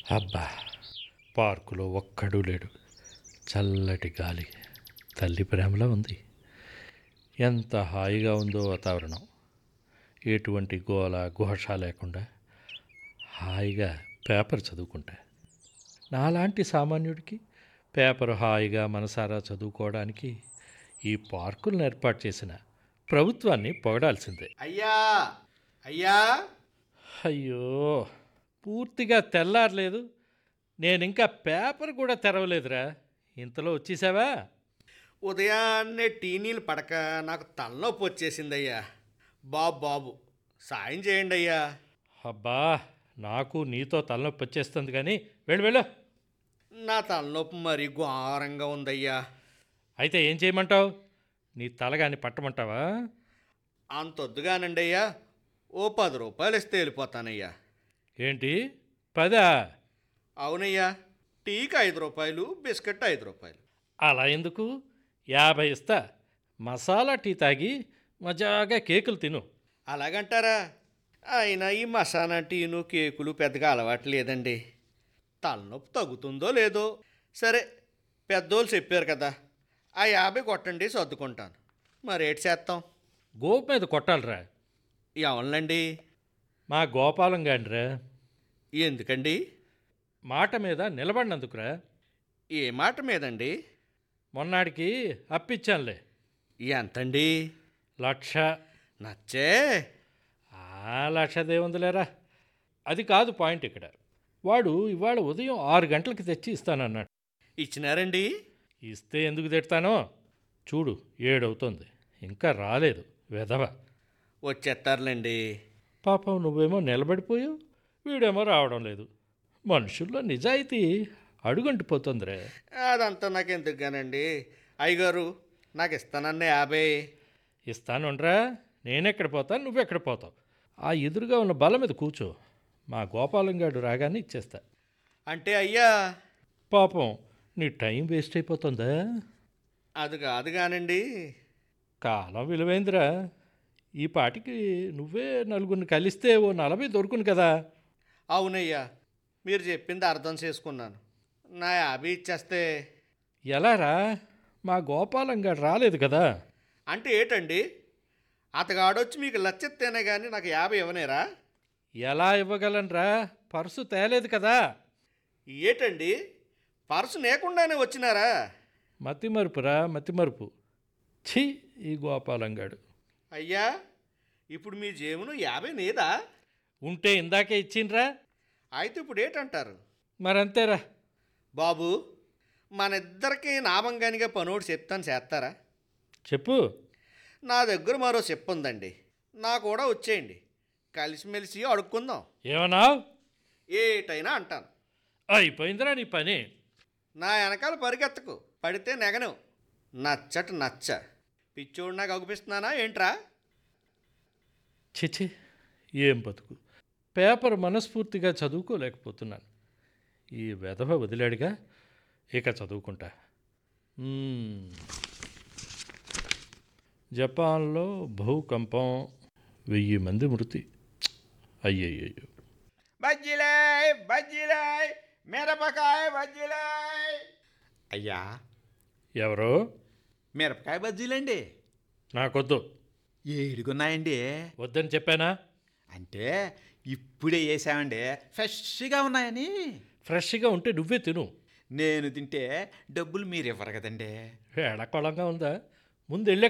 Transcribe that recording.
అబ్బా పార్కులో ఒక్కడూ లేడు చల్లటి గాలి తల్లి ప్రేమలా ఉంది ఎంత హాయిగా ఉందో వాతావరణం ఎటువంటి గోల ఘోష లేకుండా హాయిగా పేపర్ చదువుకుంటా నాలాంటి సామాన్యుడికి పేపర్ హాయిగా మనసారా చదువుకోవడానికి ఈ పార్కులను ఏర్పాటు చేసిన ప్రభుత్వాన్ని పొగడాల్సిందే అయ్యా అయ్యా అయ్యో పూర్తిగా తెల్లారలేదు నేను ఇంకా పేపర్ కూడా తెరవలేదురా ఇంతలో వచ్చేసావా ఉదయాన్నే టీ నీళ్ళు పడక నాకు తలనొప్పి వచ్చేసిందయ్యా బాబు బాబు సాయం చేయండి అయ్యా అబ్బా నాకు నీతో తలనొప్పి వచ్చేస్తుంది కానీ వెళ్ళు వెళ్ళు నా తలనొప్పి మరీ ఘోరంగా ఉందయ్యా అయితే ఏం చేయమంటావు నీ తలగాని పట్టమంటావా అంతొద్దుగానండి అయ్యా ఓ పది రూపాయలు ఇస్తే వెళ్ళిపోతానయ్యా ఏంటి పదా అవునయ్యా టీకి ఐదు రూపాయలు బిస్కెట్ ఐదు రూపాయలు అలా ఎందుకు యాభై ఇస్తా మసాలా టీ తాగి మజాగా కేకులు తిను అలాగంటారా అయినా ఈ మసాలా టీను కేకులు పెద్దగా అలవాటు లేదండి తలనొప్పి తగ్గుతుందో లేదో సరే పెద్దోళ్ళు చెప్పారు కదా ఆ యాభై కొట్టండి సర్దుకుంటాను మరేటి చేస్తాం గోపు మీద కొట్టాలిరా ఎవరినండి మా గోపాలం గాండ్రా ఎందుకండి మాట మీద నిలబడినందుకురా ఏ మాట మీదండి మొన్నాడికి అప్పిచ్చానులే ఎంతండి లక్ష నచ్చే ఆ లక్షదేముందిలేరా అది కాదు పాయింట్ ఇక్కడ వాడు ఇవాళ ఉదయం ఆరు గంటలకి తెచ్చి ఇస్తానన్నాడు ఇచ్చినారండి ఇస్తే ఎందుకు తిడతానో చూడు ఏడవుతోంది ఇంకా రాలేదు వెధవ వచ్చేస్తారులేండి పాపం నువ్వేమో నిలబడిపోయావు వీడేమో రావడం లేదు మనుషుల్లో నిజాయితీ అడుగంటిపోతుందిరే అదంతా నాకు ఎందుకుగానండి అయ్యగారు నాకు ఇస్తానన్న యాభై ఇస్తానుండ్రా నేనెక్కడ పోతాను నువ్వెక్కడ పోతావు ఆ ఎదురుగా ఉన్న బల మీద కూర్చో మా గోపాలంగాడు రాగానే ఇచ్చేస్తా అంటే అయ్యా పాపం నీ టైం వేస్ట్ అయిపోతుందా అది కాదు కానండి కాలం విలువైందిరా ఈ పాటికి నువ్వే నలుగురిని కలిస్తే ఓ నలభై దొరుకును కదా అవునయ్యా మీరు చెప్పింది అర్థం చేసుకున్నాను నా యాభై ఇచ్చేస్తే ఎలారా మా గోపాలంగాడు రాలేదు కదా అంటే ఏటండి అతగాడొచ్చి మీకు లచ్చెత్తేనే కానీ నాకు యాభై ఇవ్వనేరా ఎలా ఇవ్వగలనరా పర్సు తేలేదు కదా ఏటండి పర్సు లేకుండానే వచ్చినారా మతిమరుపురా మతిమరుపు ఛీ ఈ గోపాలంగాడు అయ్యా ఇప్పుడు మీ జేబును యాభై నేదా ఉంటే ఇందాకే ఇచ్చిండ్రా అయితే ఇప్పుడు ఏటంటారు మరంతేరా బాబు మన ఇద్దరికి నామంగానిగా పనోడు చెప్తాను చేస్తారా చెప్పు నా దగ్గర మరో చెప్పు ఉందండి నా కూడా వచ్చేయండి కలిసిమెలిసి అడుక్కుందాం ఏమన్నావు ఏటైనా అంటాను అయిపోయిందిరా నీ పని నా వెనకాల పరిగెత్తకు పడితే నెగను నచ్చట నచ్చ పిచ్చోడు నాకు అగుపిస్తున్నానా ఏంట్రా చిచి ఏం బతుకు పేపర్ మనస్ఫూర్తిగా చదువుకోలేకపోతున్నాను ఈ వెధవ వదిలాడుగా ఇక చదువుకుంటా మ్మ్. జపాన్లో భూకంపం వెయ్యి మంది మృతి అయ్యయ్యో బజ్జీలాయ్ బజ్జీలాయ్ మిరపకాయ బజ్జీలాయ్ అయ్యా ఎవరో మిరపకాయ బజ్జీలండి నాకొద్దు ఏడుగున్నాయండి వద్దని చెప్పానా అంటే ఇప్పుడే వేసామండి ఫ్రెష్గా ఉన్నాయని ఫ్రెష్గా ఉంటే నువ్వే తిను నేను తింటే డబ్బులు మీరు ఇవ్వరు కదండి వేళకోళంగా ఉందా ముందు వెళ్ళే